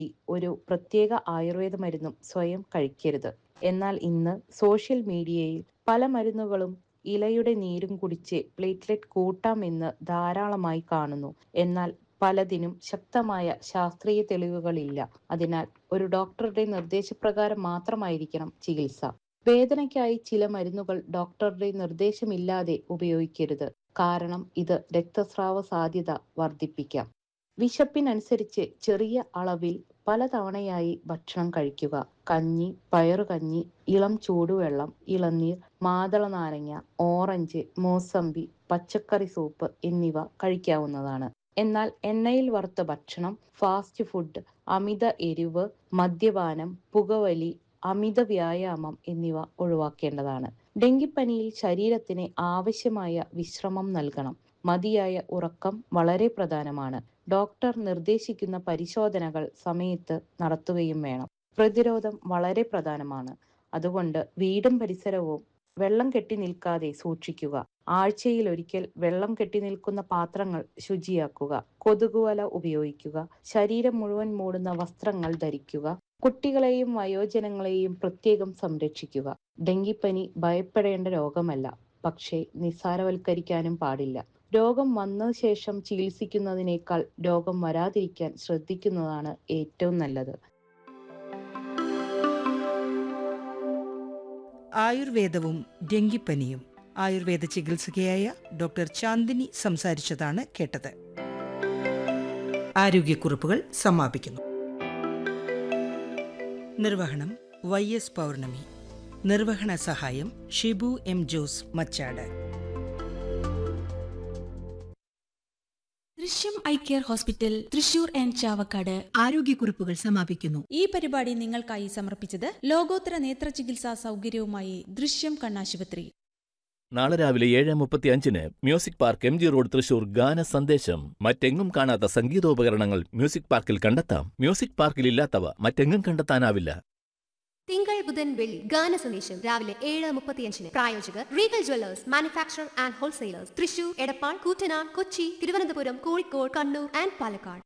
ഒരു പ്രത്യേക ആയുർവേദ മരുന്നും സ്വയം കഴിക്കരുത് എന്നാൽ ഇന്ന് സോഷ്യൽ മീഡിയയിൽ പല മരുന്നുകളും ഇലയുടെ നീരും കുടിച്ച് പ്ലേറ്റ്ലെറ്റ് കൂട്ടാമെന്ന് ധാരാളമായി കാണുന്നു എന്നാൽ പലതിനും ശക്തമായ ശാസ്ത്രീയ തെളിവുകളില്ല അതിനാൽ ഒരു ഡോക്ടറുടെ നിർദ്ദേശപ്രകാരം മാത്രമായിരിക്കണം ചികിത്സ വേദനയ്ക്കായി ചില മരുന്നുകൾ ഡോക്ടറുടെ നിർദ്ദേശമില്ലാതെ ഉപയോഗിക്കരുത് കാരണം ഇത് രക്തസ്രാവ സാധ്യത വർദ്ധിപ്പിക്കാം വിശപ്പിനനുസരിച്ച് ചെറിയ അളവിൽ പലതവണയായി ഭക്ഷണം കഴിക്കുക കഞ്ഞി പയറുകഞ്ഞി ഇളം ചൂടുവെള്ളം ഇളനീർ മാതള നാരങ്ങ ഓറഞ്ച് മോസമ്പി പച്ചക്കറി സൂപ്പ് എന്നിവ കഴിക്കാവുന്നതാണ് എന്നാൽ എണ്ണയിൽ വറുത്ത ഭക്ഷണം ഫാസ്റ്റ് ഫുഡ് അമിത എരിവ് മദ്യപാനം പുകവലി അമിത വ്യായാമം എന്നിവ ഒഴിവാക്കേണ്ടതാണ് ഡെങ്കിപ്പനിയിൽ ശരീരത്തിന് ആവശ്യമായ വിശ്രമം നൽകണം മതിയായ ഉറക്കം വളരെ പ്രധാനമാണ് ഡോക്ടർ നിർദ്ദേശിക്കുന്ന പരിശോധനകൾ സമയത്ത് നടത്തുകയും വേണം പ്രതിരോധം വളരെ പ്രധാനമാണ് അതുകൊണ്ട് വീടും പരിസരവും വെള്ളം കെട്ടി നിൽക്കാതെ സൂക്ഷിക്കുക ആഴ്ചയിൽ ഒരിക്കൽ വെള്ളം കെട്ടി നിൽക്കുന്ന പാത്രങ്ങൾ ശുചിയാക്കുക കൊതുകുവല ഉപയോഗിക്കുക ശരീരം മുഴുവൻ മൂടുന്ന വസ്ത്രങ്ങൾ ധരിക്കുക കുട്ടികളെയും വയോജനങ്ങളെയും പ്രത്യേകം സംരക്ഷിക്കുക ഡെങ്കിപ്പനി ഭയപ്പെടേണ്ട രോഗമല്ല പക്ഷേ നിസ്സാരവൽക്കരിക്കാനും പാടില്ല രോഗം വന്ന ശേഷം ചികിത്സിക്കുന്നതിനേക്കാൾ രോഗം വരാതിരിക്കാൻ ശ്രദ്ധിക്കുന്നതാണ് ഏറ്റവും നല്ലത് ആയുർവേദവും ഡെങ്കിപ്പനിയും ആയുർവേദ ചികിത്സകയായ ഡോക്ടർ ചാന്ദിനി സംസാരിച്ചതാണ് കേട്ടത് ആരോഗ്യക്കുറിപ്പുകൾ സമാപിക്കുന്നു നിർവഹണം വൈ എസ് പൗർണമി നിർവഹണ സഹായം Shibu M Jose Machad Drishyam eye care hospital Thrissur and Chavakkad ആരോഗ്യക്കുറിപ്പുകൾ സമാപിക്കുന്നു ഈ പരിപാടി നിങ്ങൾക്കായി സമർപ്പിച്ചത് ലോകോത്തര നേത്ര ചികിത്സാ സൗകര്യവുമായി ദൃശ്യം കണ്ണാശുപത്രി നാളെ രാവിലെ ഏഴ് മുപ്പത്തി അഞ്ചിന് music park M G road Thrissur ഗാന സന്ദേശം മറ്റെങ്ങും കാണാത്ത സംഗീതോപകരണങ്ങൾ മ്യൂസിക് പാർക്കിൽ കണ്ടെത്താം മ്യൂസിക് പാർക്കിൽ ഇല്ലാത്തവ മറ്റെങ്ങും കണ്ടെത്താനാവില്ല തിങ്കൾ ബുധൻ വെള്ളി ഗാന സന്ദേശം രാവിലെ ഏഴ് മുപ്പത്തിയഞ്ചിന് പ്രായോജകർ Regal Jewellers manufacture and wholesalers Thrissur Edappal Koottanad Kochi Thiruvananthapuram Kozhikode Kannur and Palakkad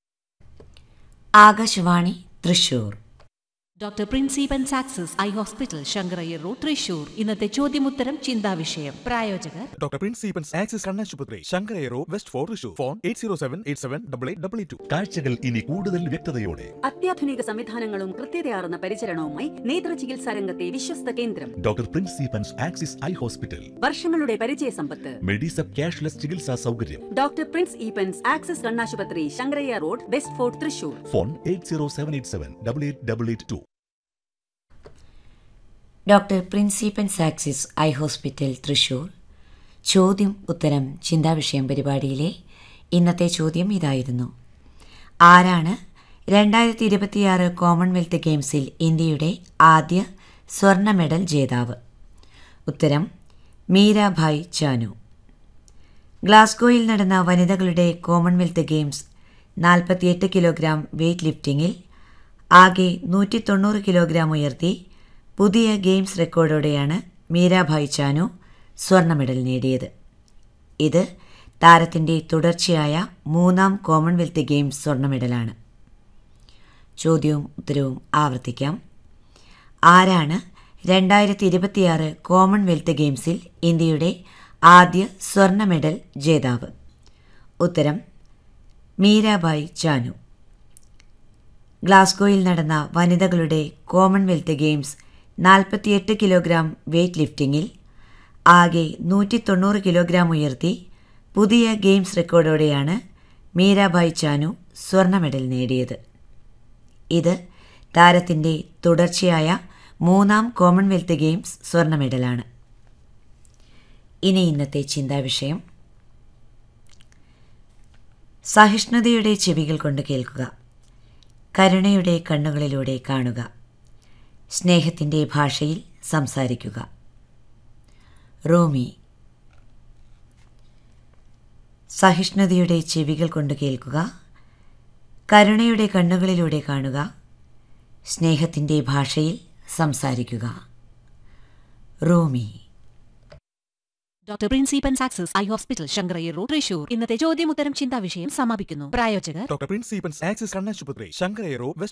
Akashvani Thrissur doctor പ്രിൻസിപ്പൻ സാക്സസ് eye hospital Sankara Iyer road Thrissur ഇന്നത്തെ ചോദ്യമുത്തരം ചിന്താവിഷയം പ്രായോജകർ ഡോക്ടർ പ്രിൻസിപ്പൻസ് ആക്സിസ് കണ്ണാശുപത്രി ശങ്കരേറോ west four Thrissur phone eight zero seven eight seven double eight double two കാഴ്ചകൾ ഇനി കൂടുതൽ വ്യക്തതയോടെ അത്യാധുനിക സംവിധാനങ്ങളും കൃത്യതയാർന്ന പരിചരണവുമായി നേത്ര ചികിത്സാ രംഗത്തെ വിശ്വസ്ത കേന്ദ്രം ഡോക്ടർ പ്രിൻസിപ്പൻസ് ആക്സിസ് ഐ ഹോസ്പിറ്റൽ വർഷങ്ങളുടെ പരിചയ സമ്പത്ത് മെഡിസപ്പ് ക്യാഷ്ലെസ് ചികിത്സാ സൗകര്യം ഡോക്ടർ പ്രിൻസ് ഈപ്പൻസ് ആക്സിസ് കണ്ണാശുപത്രി Sankaraiah road west fort Thrissur phone eight zero seven eight seven double eight double eight to doctor പ്രിൻസിപ്പൻ സാക്സിസ് eye hospital Thrissur ചോദ്യം ഉത്തരം ചിന്താവിഷയം പരിപാടിയിലെ ഇന്നത്തെ ചോദ്യം ഇതായിരുന്നു ആരാണ് രണ്ടായിരത്തി ഇരുപത്തിയാറ് കോമൺവെൽത്ത് ഗെയിംസിൽ ഇന്ത്യയുടെ ആദ്യ സ്വർണ്ണ മെഡൽ ജേതാവ് ഉത്തരം മീരാഭായ് ചാനു ഗ്ലാസ്ഗോയിൽ നടന്ന വനിതകളുടെ കോമൺവെൽത്ത് ഗെയിംസ് നാൽപ്പത്തിയെട്ട് കിലോഗ്രാം വെയ്റ്റ് ലിഫ്റ്റിംഗിൽ ആകെ നൂറ്റി തൊണ്ണൂറ് കിലോഗ്രാം ഉയർത്തി പുതിയ ഗെയിംസ് റെക്കോർഡോടെയാണ് മീരാഭായ് ചാനു സ്വർണ്ണ മെഡൽ നേടിയത് ഇത് താരത്തിൻ്റെ തുടർച്ചയായ മൂന്നാം കോമൺവെൽത്ത് ഗെയിംസ് സ്വർണ്ണ മെഡലാണ് ചോദ്യവും ഉത്തരവും ആവർത്തിക്കാം ആരാണ് രണ്ടായിരത്തി ഇരുപത്തിയാറ് കോമൺവെൽത്ത് ഗെയിംസിൽ ഇന്ത്യയുടെ ആദ്യ സ്വർണ്ണ മെഡൽ ജേതാവ് ഉത്തരം മീരാഭായ് ചാനു ഗ്ലാസ്ഗോയിൽ നടന്ന വനിതകളുടെ കോമൺവെൽത്ത് ഗെയിംസ് നാൽപ്പത്തിയെട്ട് കിലോഗ്രാം വെയ്റ്റ് ലിഫ്റ്റിംഗിൽ ആകെ നൂറ്റി തൊണ്ണൂറ് കിലോഗ്രാം ഉയർത്തി പുതിയ ഗെയിംസ് റെക്കോർഡോടെയാണ് മീരാഭായ് ചാനു സ്വർണ്ണ മെഡൽ നേടിയത് ഇത് താരത്തിൻ്റെ തുടർച്ചയായ മൂന്നാം കോമൺവെൽത്ത് ഗെയിംസ് സ്വർണ്ണ മെഡലാണ് ഇനി ഇന്നത്തെ ചിന്താവിഷയം സഹിഷ്ണുതയുടെ ചെവികൾ കൊണ്ട് കേൾക്കുക കരുണയുടെ കണ്ണുകളിലൂടെ കാണുക സ്നേഹത്തിൻ്റെ ഭാഷയിൽ സംസാരിക്കുക റോമി സഹിഷ്ണുതയുടെ ചെവികൾ കൊണ്ട് കേൾക്കുക കരുണയുടെ കണ്ണുകളിലൂടെ കാണുക സ്നേഹത്തിൻ്റെ ഭാഷയിൽ സംസാരിക്കുക Romy doctor പ്രിൻസിപ്പൻ സാക്സസ് eye hospital Sankara Iyer road Thrissur ഇന്നത്തെ ചോദ്യമുത്തരം ചിന്താവിഷയം സമാപിക്കുന്നു പ്രായോജകർ ഡോക്ടർ പ്രിൻസിപ്പൻസ് ആക്സിസ് കണ്ണാശുപത്രി ശങ്കരേറോ വെസ്റ്റ്